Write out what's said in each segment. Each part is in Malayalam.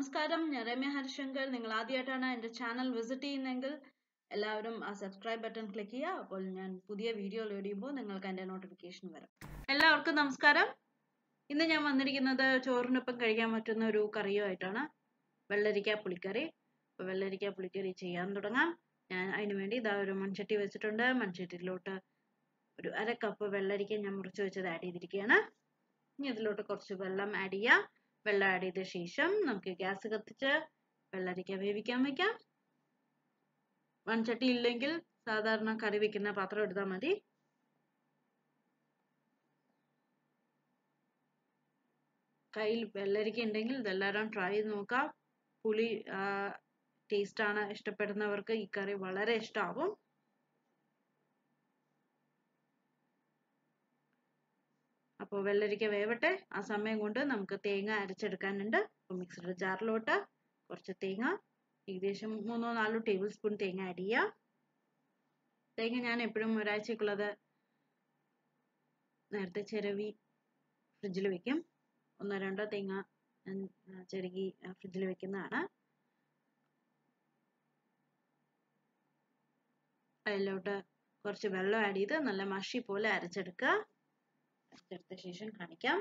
നമസ്കാരം ഞാൻ രമ്യ ഹരിശങ്കർ നിങ്ങൾ ആദ്യമായിട്ടാണ് എൻ്റെ ചാനൽ വിസിറ്റ് ചെയ്യുന്നതെങ്കിൽ എല്ലാവരും ആ സബ്സ്ക്രൈബ് ബട്ടൺ ക്ലിക്ക് ചെയ്യുക അപ്പോൾ ഞാൻ പുതിയ വീഡിയോ ലോഡ് ചെയ്യുമ്പോൾ നിങ്ങൾക്ക് എൻ്റെ നോട്ടിഫിക്കേഷൻ വരും എല്ലാവർക്കും നമസ്കാരം ഇന്ന് ഞാൻ വന്നിരിക്കുന്നത് ചോറിനൊപ്പം കഴിക്കാൻ പറ്റുന്ന ഒരു കറിയുമായിട്ടാണ് വെള്ളരിക്ക പുളിക്കറി അപ്പോൾ വെള്ളരിക്ക പുളിക്കറി ചെയ്യാൻ തുടങ്ങാം ഞാൻ അതിന് വേണ്ടി ഇതാ ഒരു മൺചട്ടി വെച്ചിട്ടുണ്ട് മൺചട്ടിയിലോട്ട് ഒരു അര കപ്പ് വെള്ളരിക്ക ഞാൻ മുറിച്ച് വെച്ചത് ആഡ് ചെയ്തിരിക്കുകയാണ് ഇനി ഇതിലോട്ട് കുറച്ച് വെള്ളം ആഡ് ചെയ്യാം വെള്ളം ആഡ് ചെയ്ത ശേഷം നമുക്ക് ഗ്യാസ് കത്തിച്ച് വെള്ളരിക്ക വേവിക്കാൻ വെക്കാം മൺചട്ടി ഇല്ലെങ്കിൽ സാധാരണ കറി വെക്കുന്ന പാത്രം എടുത്താൽ മതി കയ്യിൽ വെള്ളരിക്ക ഉണ്ടെങ്കിൽ ഇതെല്ലാവരും ട്രൈ ചെയ്ത് നോക്കാം പുളി ടേസ്റ്റ് ആണ് ഇഷ്ടപ്പെടുന്നവർക്ക് ഈ കറി വളരെ ഇഷ്ടമാവും അപ്പോൾ വെള്ളരിക്ക വേവട്ടെ ആ സമയം കൊണ്ട് നമുക്ക് തേങ്ങ അരച്ചെടുക്കാനുണ്ട് അപ്പോൾ മിക്സിയുടെ ജാറിലോട്ട് കുറച്ച് തേങ്ങ ഏകദേശം മൂന്നോ നാലോ ടേബിൾ സ്പൂൺ തേങ്ങ ആഡ് ചെയ്യാം തേങ്ങ ഞാൻ എപ്പോഴും ഒരാഴ്ചക്കുള്ളത് നേരത്തെ ചിരവി ഫ്രിഡ്ജിൽ വെക്കും ഒന്നോ രണ്ടോ തേങ്ങ ചിരകി ഫ്രിഡ്ജിൽ വെക്കുന്നതാണ് അതിലോട്ട് കുറച്ച് വെള്ളം ആഡ് ചെയ്ത് നല്ല മഷി പോലെ അരച്ചെടുക്കുക അരച്ചെടുത്ത ശേഷം കാണിക്കാം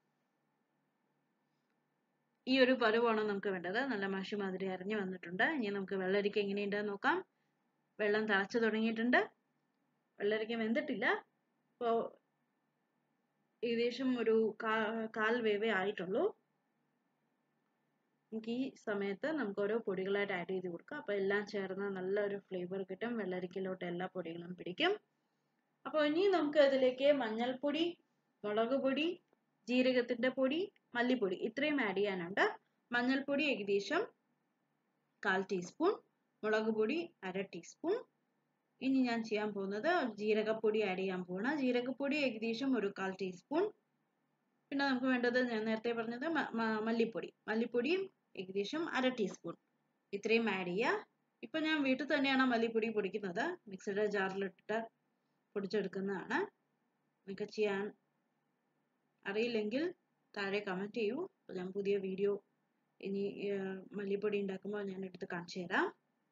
ഈ ഒരു പരുവാണ് നമുക്ക് വേണ്ടത് നല്ല മഷി മാതിരി അരിഞ്ഞു വന്നിട്ടുണ്ട് ഇനി നമുക്ക് വെള്ളരിക്ക എങ്ങനെയുണ്ടെന്ന് നോക്കാം വെള്ളം തിളച്ചു തുടങ്ങിയിട്ടുണ്ട് വെള്ളരിക്ക വെന്തിട്ടില്ല അപ്പോൾ ഏകദേശം ഒരു കാൽ വേവേ ആയിട്ടുള്ളൂ നമുക്ക് ഈ സമയത്ത് നമുക്ക് ഓരോ പൊടികളായിട്ട് ആഡ് ചെയ്ത് കൊടുക്കാം അപ്പോൾ എല്ലാം ചേർന്ന് നല്ലൊരു ഫ്ലേവർ കിട്ടും വെള്ളരിക്കയിലോട്ട് എല്ലാ പൊടികളും പിടിക്കും അപ്പോൾ ഇനി നമുക്ക് ഇതിലേക്ക് മഞ്ഞൾപ്പൊടി മുളക് പൊടി ജീരകത്തിന്റെ പൊടി മല്ലിപ്പൊടി ഇത്രയും ആഡ് ചെയ്യാനുണ്ട് മഞ്ഞൾപ്പൊടി ഏകദേശം കാൽ ടീസ്പൂൺ മുളക് പൊടി അര ടീസ്പൂൺ ഇനി ഞാൻ ചെയ്യാൻ പോകുന്നത് ജീരകപ്പൊടി ആഡ് ചെയ്യാൻ പോവാണ് ജീരകപ്പൊടി ഏകദേശം ഒരു കാൽ ടീസ്പൂൺ പിന്നെ നമുക്ക് വേണ്ടത് ഞാൻ നേരത്തെ പറഞ്ഞത് മല്ലിപ്പൊടി മല്ലിപ്പൊടിയും ഏകദേശം അര ടീസ്പൂൺ ഇത്രയും ആഡ് ചെയ്യുക ഇപ്പൊ ഞാൻ വീട്ടിൽ തന്നെയാണ് മല്ലിപ്പൊടി പൊടിക്കുന്നത് മിക്സിയുടെ ജാറിലിട്ടിട്ട് പൊടിച്ചെടുക്കുന്നതാണ് നിങ്ങൾക്ക് ചെയ്യാൻ അറിയില്ലെങ്കിൽ താഴെ കമൻറ്റ് ചെയ്യൂ ഞാൻ പുതിയ വീഡിയോ ഇനി മല്ലിപ്പൊടി ഉണ്ടാക്കുമ്പോൾ ഞാൻ എടുത്ത് കാണിച്ചു തരാം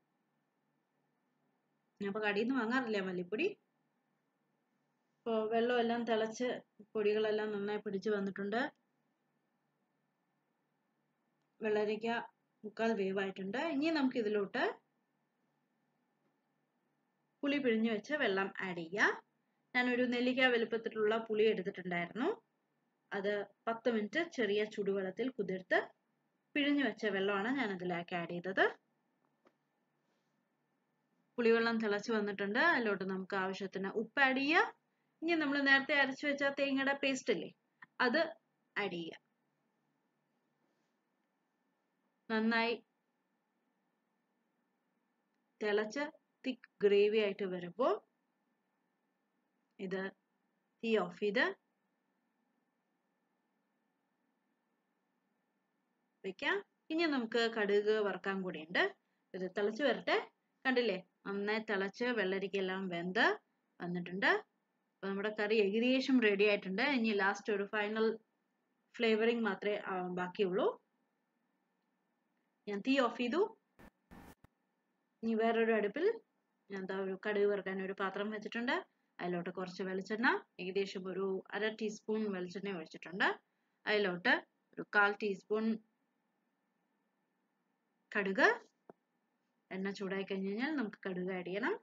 ഞാൻ അപ്പോൾ കടയിൽ നിന്ന് വാങ്ങാറില്ല മല്ലിപ്പൊടി ഇപ്പോൾ വെള്ളമെല്ലാം തിളച്ച് പൊടികളെല്ലാം നന്നായി പിടിച്ച് വന്നിട്ടുണ്ട് വെള്ളരിക്ക മുക്കാൽ വേവായിട്ടുണ്ട് ഇനി നമുക്ക് ഇതിലോട്ട് പുളി പിഴിഞ്ഞു വെച്ച വെള്ളം ആഡ് ചെയ്യാം ഞാനൊരു നെല്ലിക്ക വലുപ്പത്തിലുള്ള പുളി എടുത്തിട്ടുണ്ടായിരുന്നു അത് പത്ത് മിനിറ്റ് ചെറിയ ചുടുവെള്ളത്തിൽ കുതിർത്ത് പിഴിഞ്ഞു വെച്ച വെള്ളമാണ് ഞാൻ അതിലേക്ക് ആഡ് ചെയ്തത് പുളിവെള്ളം തിളച്ച് വന്നിട്ടുണ്ട് അതിലോട്ട് നമുക്ക് ആവശ്യത്തിന് ഉപ്പ് ആഡ് ചെയ്യാം ഇനി നമ്മൾ നേരത്തെ അരച്ചു വെച്ച തേങ്ങയുടെ പേസ്റ്റ് ഇല്ലേ അത് ആഡ് ചെയ്യാം നന്നായി തിളച്ച് തിക്ക് ഗ്രേവി ആയിട്ട് വരുമ്പോൾ ഇത് തീ ഓഫ് ചെയ്ത് വെക്കാം ഇനി നമുക്ക് കടുക് വറുക്കാൻ കൂടിയുണ്ട് ഇത് തിളച്ച് വരട്ടെ കണ്ടില്ലേ നന്നായി തിളച്ച് വെള്ളരിക്കെല്ലാം വെന്ത് വന്നിട്ടുണ്ട് അപ്പൊ നമ്മുടെ കറി ഏകദേശം റെഡി ആയിട്ടുണ്ട് ഇനി ലാസ്റ്റ് ഒരു ഫൈനൽ ഫ്ലേവറിങ് മാത്രമേ ബാക്കിയുള്ളൂ ഞാൻ തീ ഓഫ് ചെയ്തു ഇനി വേറൊരു അടുപ്പിൽ ഞാൻ എന്താ ഒരു കടുക് വറുക്കാൻ ഒരു പാത്രം വെച്ചിട്ടുണ്ട് അതിലോട്ട് കുറച്ച് വെളിച്ചെണ്ണ ഏകദേശം ഒരു അര ടീസ്പൂൺ വെളിച്ചെണ്ണ ഒഴിച്ചിട്ടുണ്ട് അതിലോട്ട് ഒരു കാൽ ടീസ്പൂൺ കടുക് എണ്ണ ചൂടായി കഴിഞ്ഞ് കഴിഞ്ഞാൽ നമുക്ക് കടുക് ആഡ് ചെയ്യണം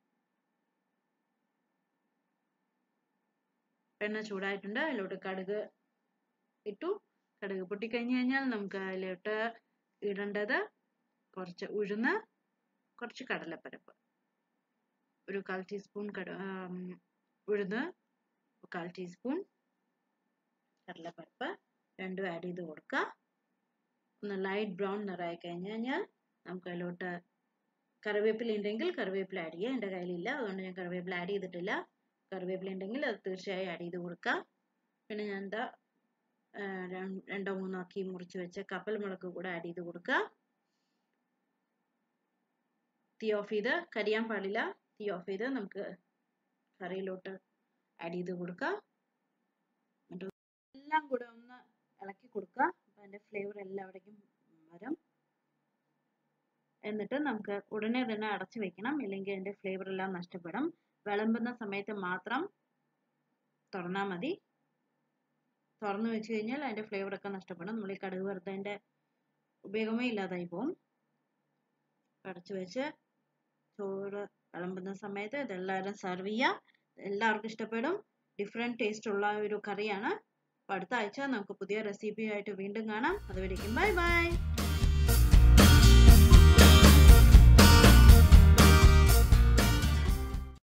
എണ്ണ ചൂടായിട്ടുണ്ട് അതിലോട്ട് കടുക് ഇട്ടു കടുക് പൊട്ടിക്കഴിഞ്ഞ് കഴിഞ്ഞാൽ നമുക്ക് അതിലോട്ട് ഇടേണ്ടത് കുറച്ച് ഉഴുന്ന് കുറച്ച് കടലപ്പരപ്പ് ഒരു കാൽ ടീസ്പൂൺ കട ഉഴുന്ന് കാൽ ടീസ്പൂൺ കടലപ്പരപ്പ് രണ്ടും ആഡ് ചെയ്ത് കൊടുക്കുക ഒന്ന് ലൈറ്റ് ബ്രൗൺ നിറമായി കഴിഞ്ഞ് കഴിഞ്ഞാൽ നമുക്ക് അതിലോട്ട് കറിവേപ്പില ഉണ്ടെങ്കിൽ കറിവേപ്പില ആഡ് ചെയ്യാം എൻ്റെ കയ്യിലില്ല അതുകൊണ്ട് ഞാൻ കറിവേപ്പില ആഡ് ചെയ്തിട്ടില്ല കറിവേപ്പില ഉണ്ടെങ്കിൽ അത് തീർച്ചയായും ആഡ് ചെയ്ത് കൊടുക്കാം പിന്നെ ഞാൻ എന്താ രണ്ടോ മൂന്നോ ആക്കി മുറിച്ച് വെച്ച കപ്പൽ മുളക് കൂടെ ആഡ് ചെയ്ത് കൊടുക്കുക തീ ഓഫ് ചെയ്ത് കരിയാൻ പാടില്ല തീ ഓഫ് ചെയ്ത് നമുക്ക് കറിയിലോട്ട് ആഡ് ചെയ്ത് കൊടുക്കാം എന്നിട്ട് എല്ലാം കൂടെ ഒന്ന് ഇളക്കി കൊടുക്കുക അപ്പം അതിൻ്റെ ഫ്ലേവർ എല്ലാവിടേക്കും വരും എന്നിട്ട് നമുക്ക് ഉടനെ തന്നെ അടച്ചു വെക്കണം ഇല്ലെങ്കിൽ അതിൻ്റെ ഫ്ലേവർ എല്ലാം നഷ്ടപ്പെടും വിളമ്പുന്ന സമയത്ത് മാത്രം തുറന്നാൽ മതി തുറന്നു വെച്ച് കഴിഞ്ഞാൽ അതിൻ്റെ ഫ്ലേവർ ഒക്കെ നഷ്ടപ്പെടും നമ്മൾ ഈ കടുക് വറുത്തതിൻ്റെ ഉപയോഗമേ ഇല്ലാതായി പോകും അടച്ചു വെച്ച് ചോറ് വിളമ്പുന്ന സമയത്ത് ഇതെല്ലാവരും സെർവ് ചെയ്യുക എല്ലാവർക്കും ഇഷ്ടപ്പെടും ഡിഫറെൻറ്റ് ടേസ്റ്റ് ഉള്ള ഒരു കറിയാണ് അപ്പോൾ അടുത്ത ആഴ്ച നമുക്ക് പുതിയ റെസിപ്പിയായിട്ട് വീണ്ടും കാണാം അതുവരേക്കും ബൈ ബൈ